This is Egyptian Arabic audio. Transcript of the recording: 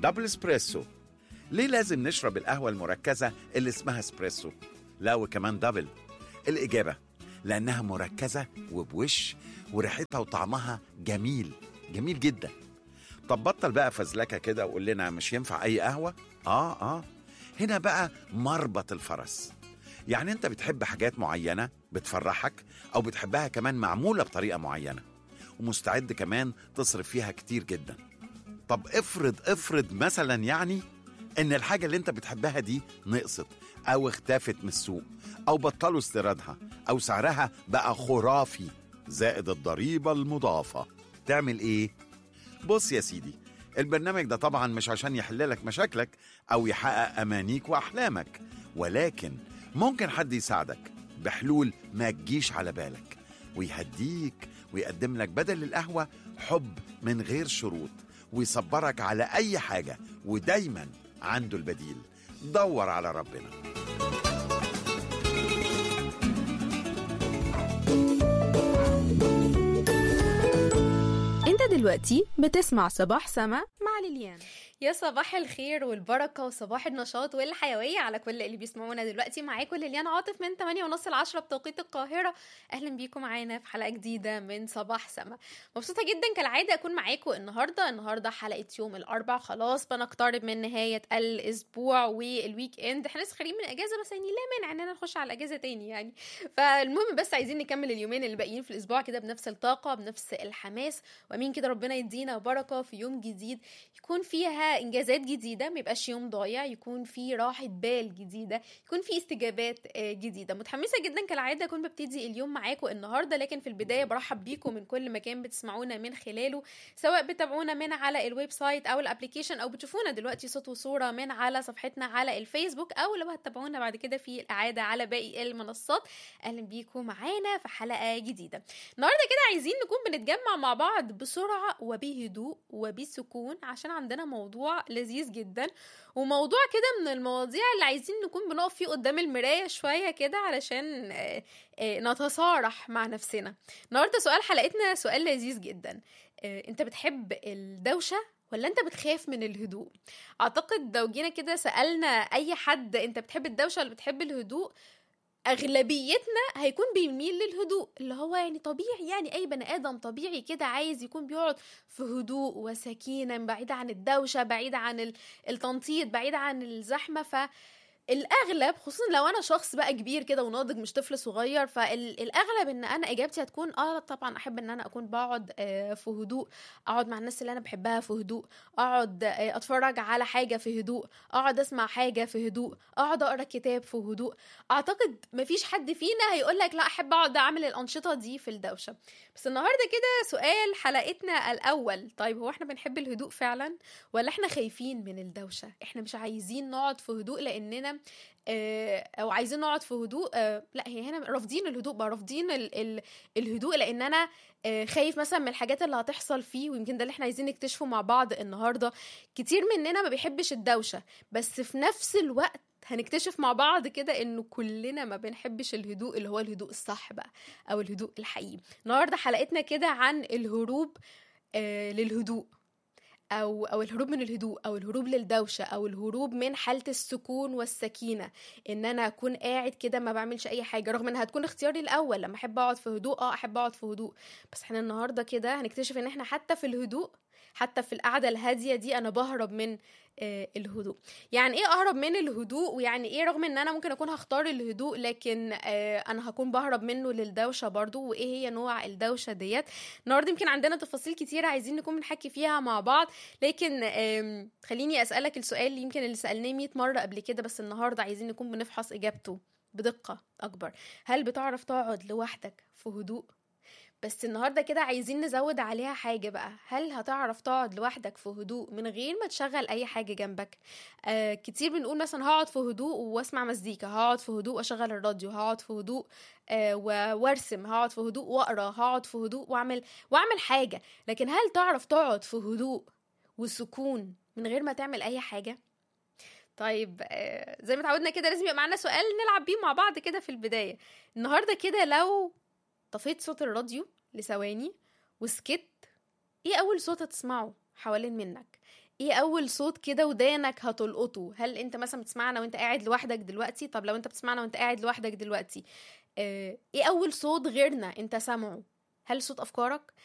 دبل اسبريسو ليه لازم نشرب القهوة المركزة اللي اسمها اسبريسو لا وكمان دبل الإجابة لأنها مركزة وبوش وريحتها وطعمها جميل جميل جدا طب بطل بقى فزلكة كده وقول لنا مش ينفع أي قهوة آه آه هنا بقى مربط الفرس يعني أنت بتحب حاجات معينة بتفرحك أو بتحبها كمان معمولة بطريقة معينة ومستعد كمان تصرف فيها كتير جدا طب افرض افرض مثلا يعني ان الحاجة اللي انت بتحبها دي نقصت او اختفت من السوق او بطلوا استيرادها او سعرها بقى خرافي زائد الضريبة المضافة تعمل ايه؟ بص يا سيدي البرنامج ده طبعا مش عشان يحللك مشاكلك او يحقق امانيك واحلامك ولكن ممكن حد يساعدك بحلول ما تجيش على بالك ويهديك ويقدم لك بدل القهوة حب من غير شروط ويصبرك على أي حاجة ودايما عنده البديل دور على ربنا انت دلوقتي بتسمع صباح سما مع ليليان يا صباح الخير والبركة وصباح النشاط والحيوية على كل اللي بيسمعونا دلوقتي معاكم ليليان عاطف من 8 ونص ل 10 بتوقيت القاهرة أهلا بيكم معانا في حلقة جديدة من صباح سما مبسوطة جدا كالعادة أكون معاكم النهاردة النهاردة حلقة يوم الأربع خلاص بنقترب من نهاية الأسبوع والويك إند احنا لسه خارجين من أجازة بس يعني لا مانع إننا نخش على الأجازة تاني يعني فالمهم بس عايزين نكمل اليومين اللي باقيين في الأسبوع كده بنفس الطاقة بنفس الحماس وأمين كده ربنا يدينا بركة في يوم جديد يكون فيها إنجازات جديدة جديدة ما يبقاش يوم ضايع يكون في راحة بال جديدة يكون في استجابات آه، جديدة متحمسة جدا كالعادة أكون ببتدي اليوم معاكم النهاردة لكن في البداية برحب بيكم من كل مكان بتسمعونا من خلاله سواء بتابعونا من على الويب سايت أو الابليكيشن أو بتشوفونا دلوقتي صوت وصورة من على صفحتنا على الفيسبوك أو لو هتتابعونا بعد كده في الإعادة على باقي المنصات أهلا بيكم معانا في حلقة جديدة النهارده كده عايزين نكون بنتجمع مع بعض بسرعة وبهدوء وبسكون عشان عندنا موضوع لذيذ جدا وموضوع كده من المواضيع اللي عايزين نكون بنقف فيه قدام المراية شوية كده علشان آه، آه، نتصارح مع نفسنا النهارده سؤال حلقتنا سؤال لذيذ جدا آه، انت بتحب الدوشة ولا انت بتخاف من الهدوء اعتقد لو جينا كده سألنا اي حد انت بتحب الدوشة ولا بتحب الهدوء اغلبيتنا هيكون بيميل للهدوء اللي هو يعني طبيعي يعني اي بني ادم طبيعي كده عايز يكون بيقعد في هدوء وسكينه بعيد عن الدوشه بعيد عن ال- التنطيط بعيد عن الزحمه ف الاغلب خصوصا لو انا شخص بقى كبير كده وناضج مش طفل صغير فالاغلب ان انا اجابتي هتكون اه طبعا احب ان انا اكون بقعد آه، في هدوء اقعد مع الناس اللي انا بحبها في هدوء اقعد آه، اتفرج على حاجه في هدوء اقعد اسمع حاجه في هدوء اقعد اقرا كتاب في هدوء اعتقد مفيش حد فينا هيقول لك لا احب اقعد اعمل الانشطه دي في الدوشه بس النهارده كده سؤال حلقتنا الاول طيب هو احنا بنحب الهدوء فعلا ولا احنا خايفين من الدوشه احنا مش عايزين نقعد في هدوء لاننا آه، او عايزين نقعد في هدوء آه، لا هي هنا رافضين الهدوء بقى رافضين ال ال الهدوء لان انا آه، خايف مثلا من الحاجات اللي هتحصل فيه ويمكن ده اللي احنا عايزين نكتشفه مع بعض النهارده كتير مننا ما بيحبش الدوشه بس في نفس الوقت هنكتشف مع بعض كده انه كلنا ما بنحبش الهدوء اللي هو الهدوء الصح بقى او الهدوء الحقيقي النهارده حلقتنا كده عن الهروب آه للهدوء او او الهروب من الهدوء او الهروب للدوشه او الهروب من حاله السكون والسكينه ان انا اكون قاعد كده ما بعملش اي حاجه رغم انها هتكون اختياري الاول لما احب اقعد في هدوء اه احب اقعد في هدوء بس احنا النهارده كده هنكتشف ان احنا حتى في الهدوء حتى في القعده الهاديه دي انا بهرب من آه، الهدوء يعني ايه اهرب من الهدوء ويعني ايه رغم ان انا ممكن اكون هختار الهدوء لكن آه، انا هكون بهرب منه للدوشه برضو وايه هي نوع الدوشه ديت النهارده يمكن عندنا تفاصيل كتيره عايزين نكون بنحكي فيها مع بعض لكن آم، خليني اسالك السؤال اللي يمكن اللي سالناه 100 مره قبل كده بس النهارده عايزين نكون بنفحص اجابته بدقه اكبر هل بتعرف تقعد لوحدك في هدوء بس النهارده كده عايزين نزود عليها حاجه بقى هل هتعرف تقعد لوحدك في هدوء من غير ما تشغل اي حاجه جنبك آه كتير بنقول مثلا هقعد في هدوء واسمع مزيكا هقعد في هدوء واشغل الراديو هقعد في هدوء آه و- وارسم هقعد في هدوء واقرا هقعد في هدوء واعمل واعمل حاجه لكن هل تعرف تقعد في هدوء وسكون من غير ما تعمل اي حاجه طيب آه، زي ما اتعودنا كده لازم يبقى معانا سؤال نلعب بيه مع بعض كده في البدايه النهارده كده لو طفيت صوت الراديو لثواني وسكت ايه اول صوت هتسمعه حوالين منك ايه اول صوت كده ودانك هتلقطه هل انت مثلا بتسمعنا وانت قاعد لوحدك دلوقتي طب لو انت بتسمعنا وانت قاعد لوحدك دلوقتي آه، ايه اول صوت غيرنا انت سامعه هل صوت افكارك